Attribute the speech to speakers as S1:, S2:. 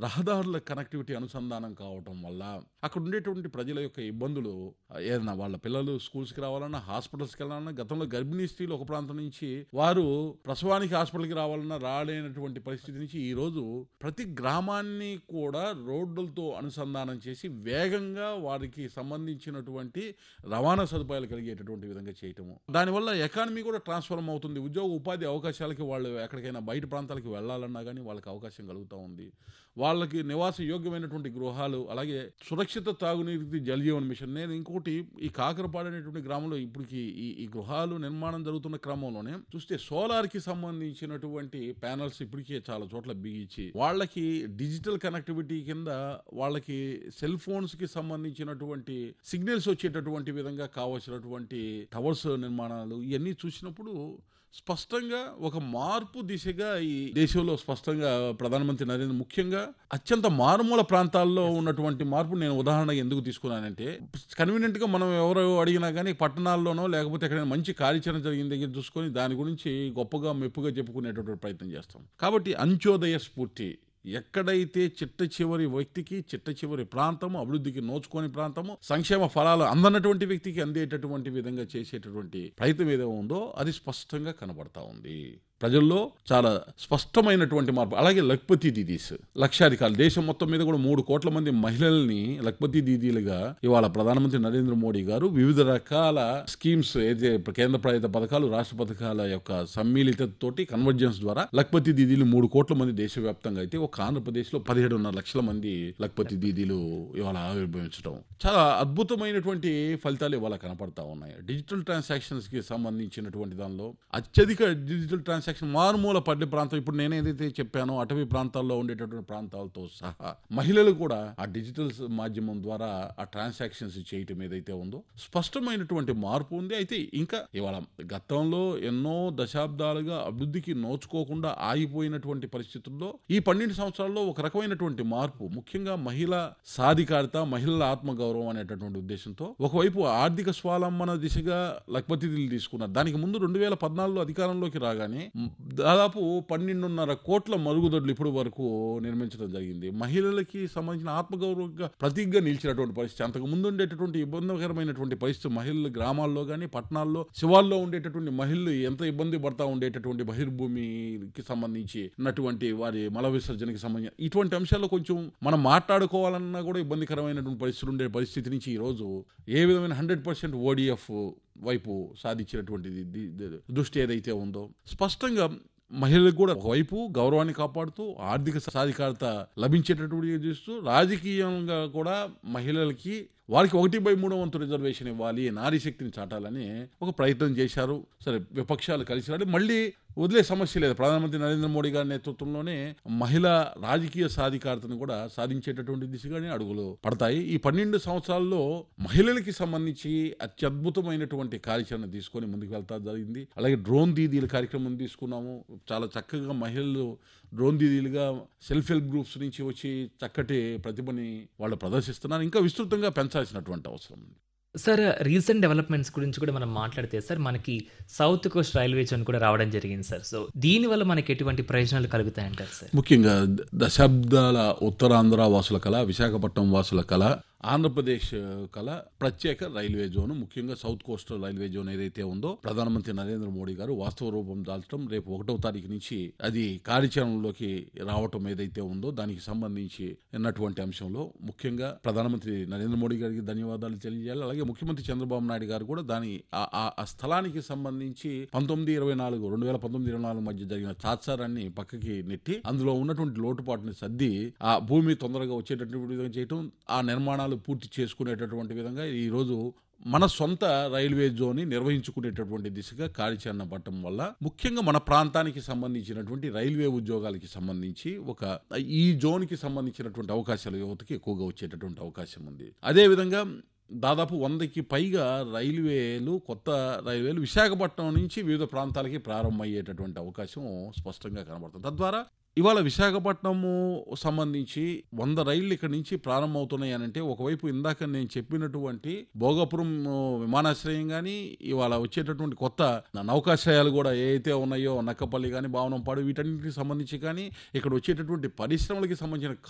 S1: రహదారుల కనెక్టివిటీ అనుసంధానం కావటం వల్ల అక్కడ ఉండేటువంటి ప్రజల యొక్క ఇబ్బందులు ఆ, ఏదైనా వాళ్ళ పిల్లలు స్కూల్స్కి రావాలన్నా హాస్పిటల్స్కి వెళ్ళాలన్నా గతంలో గర్భిణీ స్త్రీలు ఒక ప్రాంతం నుంచి వారు ప్రసవానికి హాస్పిటల్కి రావాలన్నా రాలేనటువంటి పరిస్థితి నుంచి ఈరోజు ప్రతి గ్రామాన్ని కూడా రోడ్లతో అనుసంధానం చేసి వేగంగా వారికి సంబంధించినటువంటి రవాణా సదుపాయాలు కలిగేటటువంటి విధంగా చేయటము దానివల్ల ఎకానమీ కూడా ట్రాన్స్ఫార్మ్ అవుతుంది ఉద్యోగ ఉపాధి అవకాశాలకి వాళ్ళు ఎక్కడికైనా బయట ప్రాంతాలకు వెళ్ళాలన్నా కానీ వాళ్ళకి అవకాశం కలుగుతూ ఉంది వాళ్ళకి నివాస యోగ్యమైనటువంటి గృహాలు అలాగే సురక్షిత తాగునీటి జలజీవన్ మిషన్ నేను ఇంకోటి ఈ కాకరపాడు అనేటువంటి గ్రామంలో ఇప్పటికి ఈ ఈ గృహాలు నిర్మాణం జరుగుతున్న క్రమంలోనే చూస్తే సోలార్ కి సంబంధించినటువంటి ప్యానల్స్ ఇప్పటికే చాలా చోట్ల బిగించి వాళ్ళకి డిజిటల్ కనెక్టివిటీ కింద వాళ్ళకి సెల్ ఫోన్స్ కి సంబంధించినటువంటి సిగ్నల్స్ వచ్చేటటువంటి విధంగా కావాల్సినటువంటి టవర్స్ నిర్మాణాలు ఇవన్నీ చూసినప్పుడు స్పష్టంగా ఒక మార్పు దిశగా ఈ దేశంలో స్పష్టంగా ప్రధానమంత్రి నరేంద్ర ముఖ్యంగా అత్యంత మారుమూల ప్రాంతాల్లో ఉన్నటువంటి మార్పు నేను ఉదాహరణగా ఎందుకు తీసుకున్నానంటే కన్వీనియంట్ గా మనం ఎవరు అడిగినా కానీ పట్టణాల్లోనో లేకపోతే ఎక్కడైనా మంచి కార్యాచరణ జరిగిన దగ్గర చూసుకొని దాని గురించి గొప్పగా మెప్పుగా చెప్పుకునేటటువంటి ప్రయత్నం చేస్తాం కాబట్టి అంత్యోదయ స్ఫూర్తి ఎక్కడైతే చిట్ట చివరి వ్యక్తికి చిట్ట చివరి ప్రాంతము అభివృద్ధికి నోచుకోని ప్రాంతము సంక్షేమ ఫలాలు అందనటువంటి వ్యక్తికి అందేటటువంటి విధంగా చేసేటటువంటి ప్రయత్నం ఏదో ఉందో అది స్పష్టంగా కనబడతా ఉంది ప్రజల్లో చాలా స్పష్టమైనటువంటి మార్పు అలాగే లక్పతి దీదీస్ లక్షాధికారులు దేశం మొత్తం మీద కూడా మూడు కోట్ల మంది మహిళల్ని లక్పతి దీదీలుగా ఇవాళ ప్రధానమంత్రి నరేంద్ర మోడీ గారు వివిధ రకాల స్కీమ్స్ ఏదైతే కేంద్ర ప్రభుత్వ పథకాలు రాష్ట్ర పథకాల యొక్క సమ్మిళితతోటి కన్వర్జెన్స్ ద్వారా లక్పతి దీదీలు మూడు కోట్ల మంది దేశవ్యాప్తంగా అయితే ఒక ఆంధ్రప్రదేశ్ లో పదిహేడున్నర లక్షల మంది లక్పతి దీదీలు ఇవాళ ఆవిర్భవించడం చాలా అద్భుతమైనటువంటి ఫలితాలు ఇవాళ కనపడతా ఉన్నాయి డిజిటల్ ట్రాన్సాక్షన్స్ కి సంబంధించినటువంటి దానిలో అత్యధిక డిజిటల్ ట్రాన్సాక్షన్ మారుమూల పల్లె ప్రాంతం ఇప్పుడు నేను ఏదైతే చెప్పానో అటవీ ప్రాంతాల్లో ఉండేటటువంటి ప్రాంతాలతో సహా మహిళలు కూడా ఆ డిజిటల్ మాధ్యమం ద్వారా ఆ ట్రాన్సాక్షన్స్ చేయటం ఏదైతే ఉందో స్పష్టమైనటువంటి మార్పు ఉంది అయితే ఇంకా ఇవాళ గతంలో ఎన్నో దశాబ్దాలుగా అభివృద్ధికి నోచుకోకుండా ఆగిపోయినటువంటి పరిస్థితుల్లో ఈ పన్నెండు సంవత్సరాల్లో ఒక రకమైనటువంటి మార్పు ముఖ్యంగా మహిళ సాధికారత మహిళల ఆత్మగౌరవం అనేటటువంటి ఉద్దేశంతో ఒకవైపు ఆర్థిక స్వావలంబన దిశగా లక్పతిథులు తీసుకున్నారు దానికి ముందు రెండు వేల పద్నాలుగులో అధికారంలోకి రాగానే మ్, దాదాపు పన్నెండున్నర కోట్ల మరుగుదొడ్లు ఇప్పుడు వరకు నిర్మించడం జరిగింది మహిళలకి సంబంధించిన ఆత్మగౌరవంగా ప్రతీకగా నిలిచినటువంటి పరిస్థితి అంతకు ముందు ఉండేటటువంటి ఇబ్బందికరమైనటువంటి పరిస్థితి మహిళలు గ్రామాల్లో కానీ పట్టణాల్లో శివాల్లో ఉండేటటువంటి మహిళలు ఎంత ఇబ్బంది పడతా ఉండేటటువంటి బహిర్భూమికి సంబంధించి ఉన్నటువంటి వారి మల విసర్జనకి సంబంధించి ఇటువంటి అంశాల్లో కొంచెం మనం మాట్లాడుకోవాలన్నా కూడా ఇబ్బందికరమైనటువంటి పరిస్థితులు ఉండే పరిస్థితి నుంచి ఈ రోజు ఏ విధమైన హండ్రెడ్ పర్సెంట్ ఓడిఎఫ్ వైపు సాధించినటువంటి ది- ది- దృష్టి ఏదైతే ఉందో స్పష్టంగా మహిళలకు కూడా ఒకవైపు గౌరవాన్ని కాపాడుతూ ఆర్థిక సాధికారత లభించేటటువంటి చూస్తూ రాజకీయంగా కూడా మహిళలకి వారికి ఒకటి బై మూడో వంతు రిజర్వేషన్ ఇవ్వాలి నారీ శక్తిని చాటాలని ఒక ప్రయత్నం చేశారు సరే విపక్షాలు కలిసి రాలి మళ్ళీ వదిలే సమస్య లేదు ప్రధానమంత్రి నరేంద్ర మోడీ గారి నేతృత్వంలోనే మహిళా రాజకీయ సాధికారతను కూడా సాధించేటటువంటి దిశగానే అడుగులు పడతాయి ఈ పన్నెండు సంవత్సరాల్లో మహిళలకి సంబంధించి అత్యద్భుతమైనటువంటి కార్యాచరణ తీసుకొని ముందుకు వెళ్తా జరిగింది అలాగే డ్రోన్ దీదీల కార్యక్రమం తీసుకున్నాము చాలా చక్కగా మహిళలు డ్రోన్ దీదీలుగా సెల్ఫ్ హెల్ప్ గ్రూప్స్ నుంచి వచ్చి చక్కటి ప్రతిభని వాళ్ళు ప్రదర్శిస్తున్నారు ఇంకా విస్తృతంగా పెంచాల్సినటువంటి అవసరం ఉంది
S2: సార్ రీసెంట్ డెవలప్మెంట్స్ గురించి కూడా మనం మాట్లాడితే సార్ మనకి సౌత్ కోస్ట్ రైల్వే జోన్ కూడా రావడం జరిగింది సార్ సో దీనివల్ల మనకి ఎటువంటి ప్రయోజనాలు కలుగుతాయంటారు సార్
S1: ముఖ్యంగా ద- దశాబ్దాల ఉత్తరాంధ్ర వాసుల కళ విశాఖపట్నం వాసుల కళ ఆంధ్రప్రదేశ్ కళ ప్రత్యేక రైల్వే జోన్ ముఖ్యంగా సౌత్ కోస్టల్ రైల్వే జోన్ ఏదైతే ఉందో ప్రధానమంత్రి నరేంద్ర మోడీ గారు వాస్తవ రూపం దాల్చడం రేపు ఒకటో తారీఖు నుంచి అది కార్యాచరణలోకి రావటం ఏదైతే ఉందో దానికి సంబంధించి ఉన్నటువంటి అంశంలో ముఖ్యంగా ప్రధానమంత్రి నరేంద్ర మోడీ గారికి ధన్యవాదాలు తెలియజేయాలి అలాగే ముఖ్యమంత్రి చంద్రబాబు నాయుడు గారు కూడా దాని ఆ- ఆ- ఆ స్థలానికి సంబంధించి పంతొమ్మిది ఇరవై నాలుగు రెండు వేల పంతొమ్మిది ఇరవై నాలుగు మధ్య జరిగిన చాత్సారాన్ని పక్కకి నెట్టి అందులో ఉన్నటువంటి లోటుపాటుని సర్ది ఆ భూమి తొందరగా వచ్చేటటువంటి విధంగా చేయటం ఆ నిర్మాణాలు పూర్తి చేసుకునేటటువంటి విధంగా ఈ రోజు మన సొంత రైల్వే జోన్ నిర్వహించుకునేటటువంటి దిశగా కార్యాచరణ పట్టడం వల్ల ముఖ్యంగా మన ప్రాంతానికి సంబంధించినటువంటి రైల్వే ఉద్యోగాలకి సంబంధించి ఒక ఈ జోన్కి సంబంధించినటువంటి అవకాశాలు యువతకి ఎక్కువగా వచ్చేటటువంటి అవకాశం ఉంది అదే విధంగా దాదాపు వందకి పైగా రైల్వేలు కొత్త రైల్వేలు విశాఖపట్నం నుంచి వివిధ ప్రాంతాలకి ప్రారంభమయ్యేటటువంటి అవకాశం స్పష్టంగా కనబడుతుంది తద్వారా ఇవాళ విశాఖపట్నము సంబంధించి వంద రైళ్లు ఇక్కడి నుంచి ప్రారంభమవుతున్నాయి అని అంటే ఒకవైపు ఇందాక నేను చెప్పినటువంటి భోగపురం ఆ, విమానాశ్రయం కానీ ఇవాళ వచ్చేటటువంటి కొత్త నౌకాశ్రయాలు కూడా ఏ అయితే ఉన్నాయో నక్కపల్లి కానీ భావనంపాడు వీటన్నిటికి సంబంధించి కానీ ఇక్కడ వచ్చేటటువంటి పరిశ్రమలకి సంబంధించిన